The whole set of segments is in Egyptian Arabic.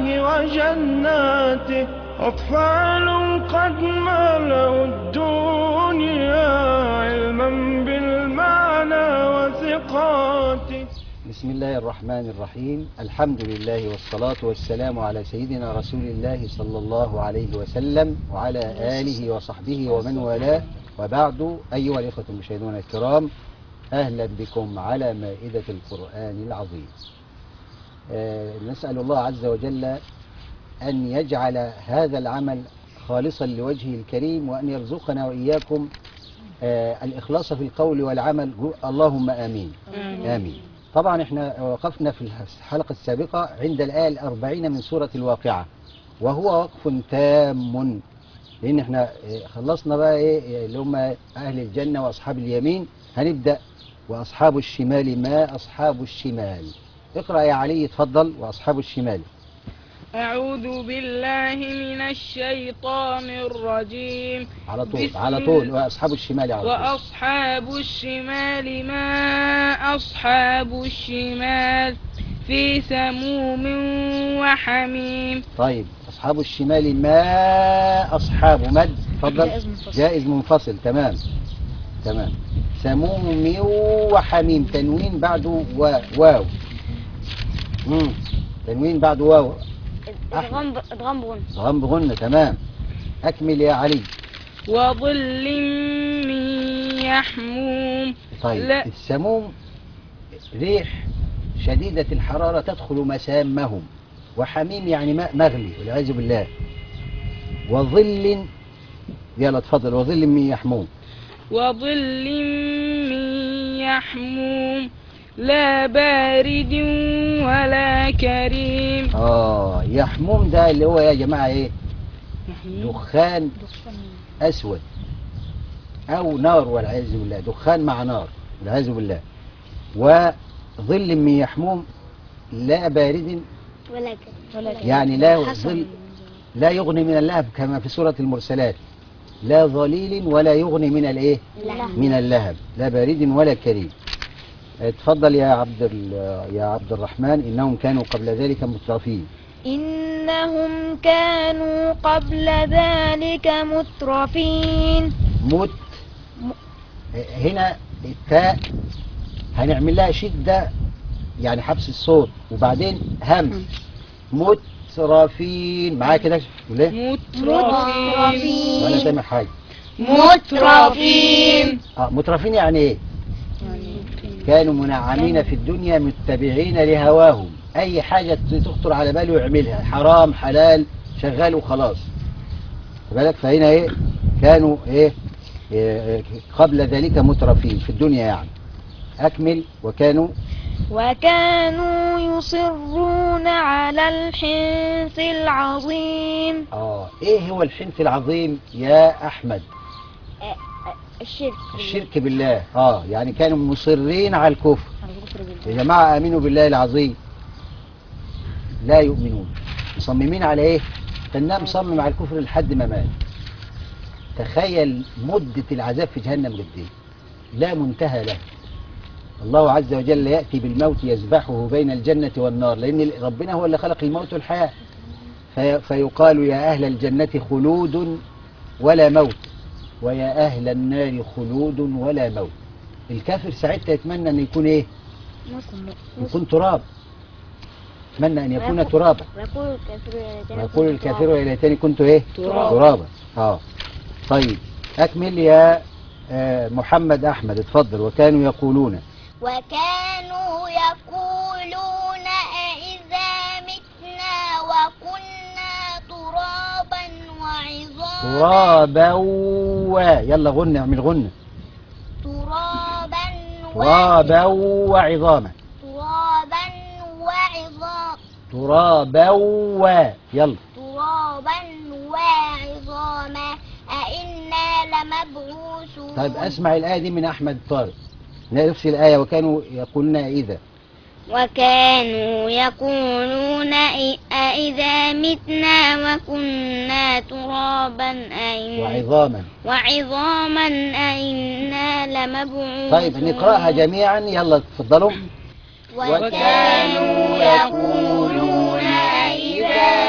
وجناته أطفال قد ملأوا الدنيا علما بالمعنى وثقاته بسم الله الرحمن الرحيم الحمد لله والصلاة والسلام على سيدنا رسول الله صلى الله عليه وسلم وعلى آله وصحبه ومن والاه وبعد أيها الإخوة المشاهدون الكرام أهلا بكم على مائدة القرآن العظيم آه، نسأل الله عز وجل أن يجعل هذا العمل خالصا لوجهه الكريم وأن يرزقنا وإياكم آه، الإخلاص في القول والعمل اللهم آمين آمين طبعا احنا وقفنا في الحلقة السابقة عند الآية الأربعين من سورة الواقعة وهو وقف تام لأن احنا اه، خلصنا بقى ايه اللي هم أهل الجنة وأصحاب اليمين هنبدأ وأصحاب الشمال ما أصحاب الشمال اقرأ يا علي اتفضل وأصحاب الشمال أعوذ بالله من الشيطان الرجيم على طول بسم على طول وأصحاب الشمال على طول وأصحاب الشمال ما أصحاب الشمال في سموم وحميم طيب أصحاب الشمال ما أصحاب مد تفضل جائز منفصل. جائز منفصل تمام تمام سموم وحميم تنوين بعده و- واو مم. تنوين بعده واو ادغام ادغام بغن غم بغنة تمام أكمل يا علي وظل من يحموم طيب لا. السموم ريح شديدة الحرارة تدخل مسامهم وحميم يعني ماء مغلي والعياذ بالله وظل يلا اتفضل وظل من يحموم وظل من يحموم لا بارد ولا كريم اه يحموم ده اللي هو يا جماعة ايه دخان اسود او نار والعياذ بالله دخان مع نار والعياذ بالله وظل من يحموم لا بارد ولكن يعني لا ظل لا يغني من اللهب كما في سورة المرسلات لا ظليل ولا يغني من الايه من اللهب لا بارد ولا كريم اتفضل يا عبد ال- يا عبد الرحمن انهم كانوا قبل ذلك مترفين إنهم كانوا قبل ذلك مترفين مت هنا التاء هنعمل لها شدة يعني حبس الصوت وبعدين همس مترفين معايا كده ولا إيه؟ مترفين ولا سامع حاجة مترفين اه مترفين يعني ايه كانوا منعمين في الدنيا متبعين لهواهم اي حاجة تخطر على باله يعملها حرام حلال شغال وخلاص خد بالك فهنا ايه كانوا ايه, إيه قبل ذلك مترفين في الدنيا يعني اكمل وكانوا وكانوا يصرون على الحنث العظيم اه ايه هو الحنث العظيم يا احمد الشرك الشرك بالله اه يعني كانوا مصرين على الكفر يا جماعة آمنوا بالله العظيم لا يؤمنون مصممين على ايه كان مصمم على الكفر لحد ما مات تخيل مدة العذاب في جهنم قد ايه لا منتهى له الله عز وجل يأتي بالموت يذبحه بين الجنة والنار لأن ربنا هو اللي خلق الموت والحياة في فيقال يا أهل الجنة خلود ولا موت ويا أهل النار خلود ولا موت الكافر ساعتها يتمنى أن يكون إيه يكون تراب يتمنى أن يكون ترابا ويقول الكافر يا ليتني ويقول كنت الكافر يا ليتني كنت إيه تراب. ترابا اه طيب أكمل يا آه، محمد أحمد اتفضل وكانوا يقولون وكانوا يقولون أئذا متنا وكنا ترابا وعظاما ترابا و يلا غنى اعمل غنى ترابا ترابا وعظاما ترابا وعظاما ترابا و يلا ترابا وعظاما أئنا لمبعوثون طيب اسمع الآية دي من أحمد طارق نفس الآية وكانوا يقولون إذا وكانوا يقولون إ- أئذا متنا وكنا ترابا أئنا وعظاما وعظاما أئنا لمبعوثون طيب نقرأها جميعا يلا تفضلوا وكانوا يقولون أئذا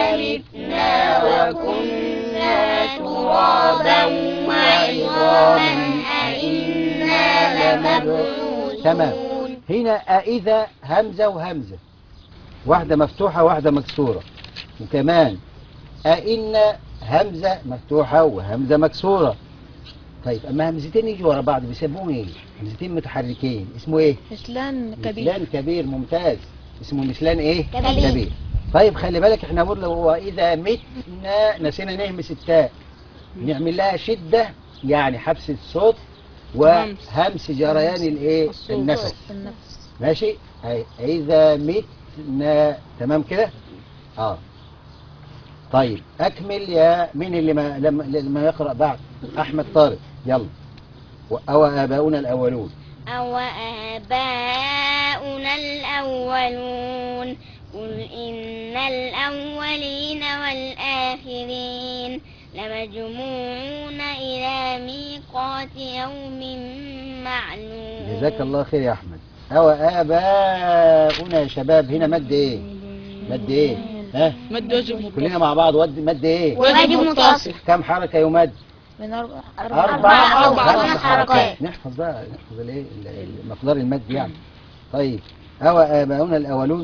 تمام هنا أإذا همزة وهمزة واحدة مفتوحة واحدة مكسورة وكمان أئن همزة مفتوحة وهمزة مكسورة طيب أما همزتين يجوا ورا بعض بيسموهم إيه؟ همزتين متحركين اسمه إيه؟ إسلام مثلان كبير ممتاز اسمه مثلان إيه؟ كبير. كبير طيب خلي بالك احنا بنقول له وإذا متنا نسينا نهمس التاء نعمل لها شدة يعني حبس الصوت وهمس جريان الايه الصوت. النفس النفس ماشي أي إذا متنا تمام كده اه طيب أكمل يا مين اللي ما لما لما يقرأ بعد أحمد طارق يلا أو آباؤنا الأولون أو آباؤنا الأولون قل إن الأولين والآخرين لمجموعون إلى ميقات يوم معلوم جزاك الله خير يا أحمد أو آباؤنا يا شباب هنا مد إيه مد إيه ها مد واجب كلنا مع بعض ود مد إيه واجب متصل كم حركة يمد من أربع أربع أو خمس خمس حركات. نحفظ بقى نحفظ الايه ال- ال- مقدار المد يعني طيب أو آباؤنا الأولون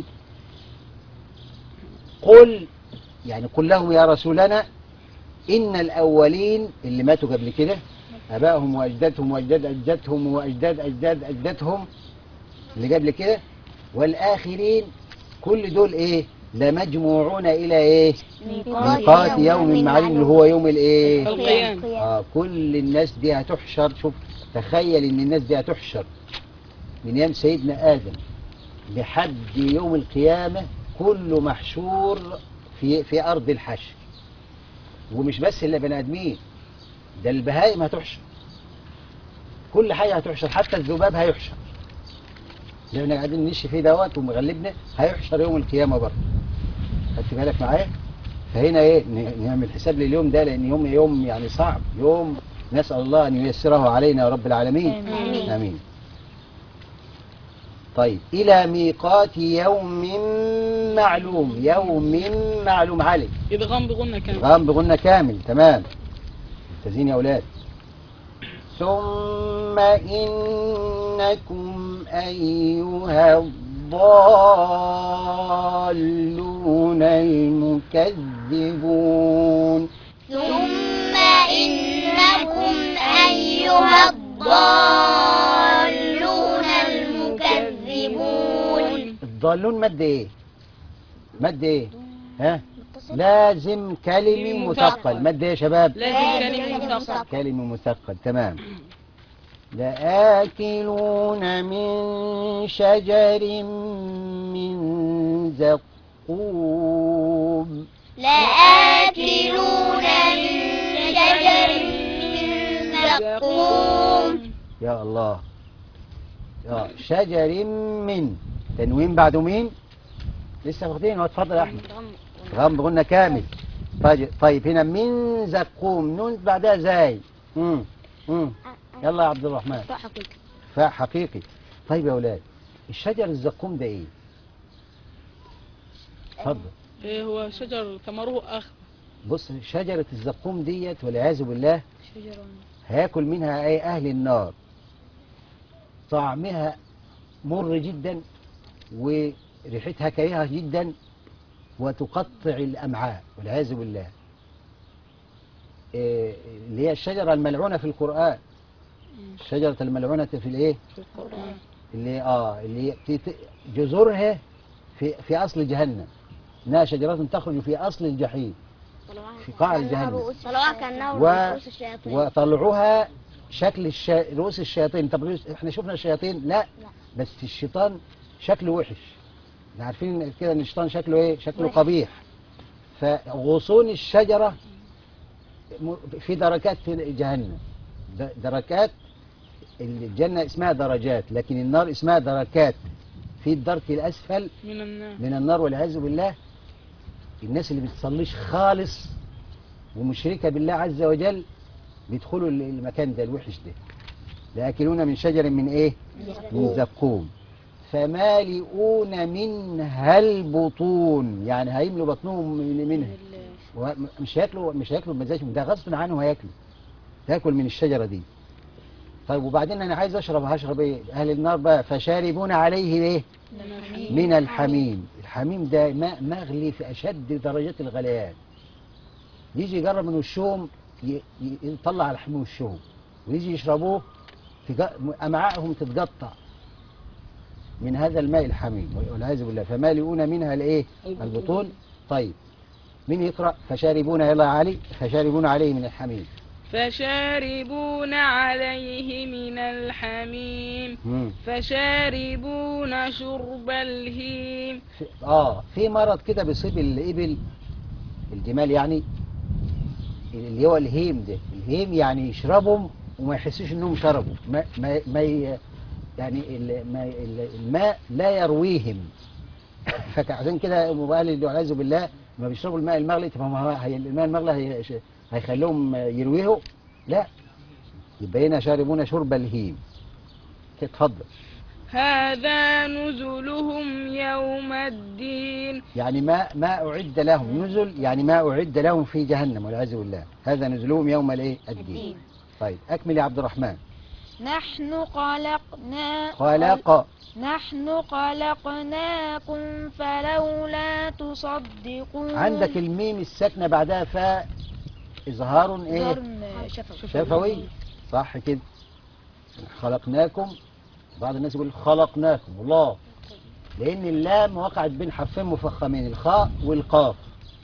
قل يعني قل لهم يا رسولنا إن الأولين اللي ماتوا قبل كده آبائهم وأجدادهم وأجداد أجدادهم وأجداد أجداد أجدادهم اللي قبل كده والآخرين كل دول إيه لمجموعون إلى إيه ميقات يوم معلوم اللي هو يوم الإيه القيام آه كل الناس دي هتحشر شوف تخيل ان الناس دي هتحشر من ايام سيدنا ادم لحد يوم القيامه كله محشور في في ارض الحشر ومش بس اللي بني ادمين ده البهائم هتحشر كل حاجه هتحشر حتى الذباب هيحشر اللي احنا قاعدين نمشي فيه دوت ومغلبنا هيحشر يوم القيامه برضه خدت بالك معايا فهنا ايه ن- نعمل حساب لليوم ده لان يوم يوم يعني صعب يوم نسال الله ان ييسره علينا يا رب العالمين آمين. امين طيب الى ميقات يوم معلوم يوم معلوم علي إدغام بغنى كام غام بغنى كامل تمام ممتازين يا اولاد ثم انكم ايها الضالون المكذبون ثم إنكم أيها الضالون المكذبون الضالون مد ايه مد ايه ها لازم كلمة مثقل مد ايه يا شباب لازم كلمة مثقل كلمة مثقل تمام لآكلون من شجر من زقوم لآكلون من شجر من زقوم يا الله يا شجر من تنوين بعده مين لسه واخدين هو اتفضل يا احمد غم قلنا كامل طيب طيب هنا من زقوم نون بعدها زاي امم امم يلا يا عبد الرحمن حقيقي فاء حقيقي طيب يا اولاد الشجر الزقوم ده ايه اتفضل إيه هو شجر ثمره أخ بص شجرة الزقوم ديت والعياذ بالله شجرة هياكل منها اي اهل النار طعمها مر جدا وريحتها كريهة جدا وتقطع الامعاء والعياذ بالله إيه، اللي هي الشجرة الملعونة في القرآن الشجرة الملعونة في الايه في القرآن اللي اه اللي بتت- جذورها في في اصل جهنم انها شجرة تخرج في اصل الجحيم في قاع جهنم طلعوها كأنها و... رؤوس الشياطين وطلعوها شكل الشا... رؤوس الشياطين طب رؤوس- احنا شفنا الشياطين لا بس الشيطان شكله وحش احنا عارفين كده ان الشيطان شكله ايه شكله قبيح فغصون الشجرة م- في دركات في جهنم د- دركات الجنة اسمها درجات لكن النار اسمها دركات في الدرك الأسفل من النار من النار والعياذ بالله الناس اللي بتصليش خالص ومشركة بالله عز وجل بيدخلوا ال- المكان ده الوحش ده لآكلون من شجر من ايه من زقوم فمالئون منها البطون يعني هيملوا بطنهم من منها ومش هياكلوا مش هياكلوا بمزاجهم ده غصب عنه هياكلوا تاكل من الشجرة دي طيب وبعدين انا عايز اشرب هشرب ايه اهل النار بقى فشاربون عليه ايه من الحميم الحميم ده ماء مغلي في اشد درجات الغليان يجي يجرب من وشهم ي- ي- يطلع الحميم وشهم ويجي يشربوه تج- امعائهم تتقطع من هذا الماء الحميم والعياذ بالله فمالئون منها الايه البطون طيب مين يقرا فشاربون يلا يا علي فشاربون عليه من الحميم فشاربون عليه من الحميم مم. فشاربون شرب الهيم في اه في مرض كده بيصيب الابل الجمال يعني اللي هو الهيم ده الهيم يعني يشربهم وما يحسوش انهم شربوا ما ما, ما ي- يعني ال- ما ال- الماء لا يرويهم فعشان كده ابو قال اللي والعياذ بالله ما بيشربوا الماء المغلي طب ما هو هي الماء المغلي هي هيخليهم يرويهم لا يبقى هنا شاربون شرب الهيم اتفضل هذا نزلهم يوم الدين يعني ما ما أعد لهم نزل يعني ما أعد لهم في جهنم والعياذ بالله هذا نزلهم يوم الايه الدين طيب أكمل يا عبد الرحمن نحن خلقنا خلق نحن خلقناكم فلولا تصدقون عندك الميم الساكنة بعدها فاء إظهار إيه ظرن شفوي شفوي صح كده خلقناكم بعض الناس يقول خلقناكم الله لأن اللام وقعت بين حرفين مفخمين الخاء والقاف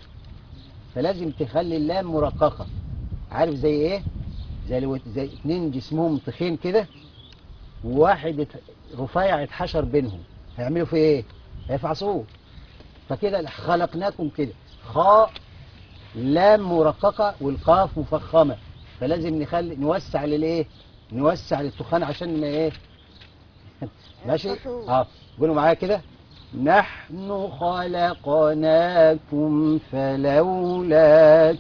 فلازم تخلي اللام مرققة عارف زي ايه زي لو زي اتنين جسمهم تخين كده وواحد ات- رفيع اتحشر بينهم هيعملوا في ايه هيفعصوه فكده خلقناكم كده خاء لام مرققة والقاف مفخمة فلازم نخلي نوسع للايه نوسع للتخان عشان ما ايه ماشي اه قولوا معايا كده نحن خلقناكم فلولا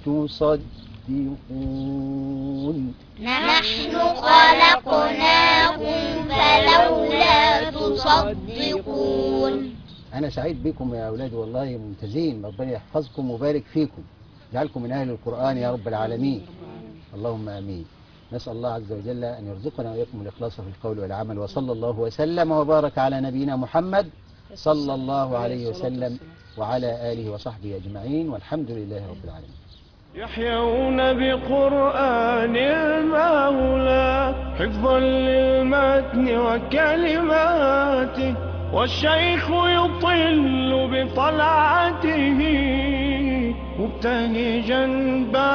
تصدقون نحن خلقناكم فلولا تصدقون أنا سعيد بكم يا أولادي والله ممتازين ربنا يحفظكم ويبارك فيكم يجعلكم من أهل القرآن يا رب العالمين اللهم آمين نسأل الله عز وجل أن يرزقنا وإياكم الإخلاص في القول والعمل وصلى الله وسلم وبارك على نبينا محمد صلى الله عليه وسلم وعلى آله وصحبه أجمعين والحمد لله رب العالمين يحيون بقرآن المولى حفظا للمتن وكلماته والشيخ يطل بطلعته مبتهجا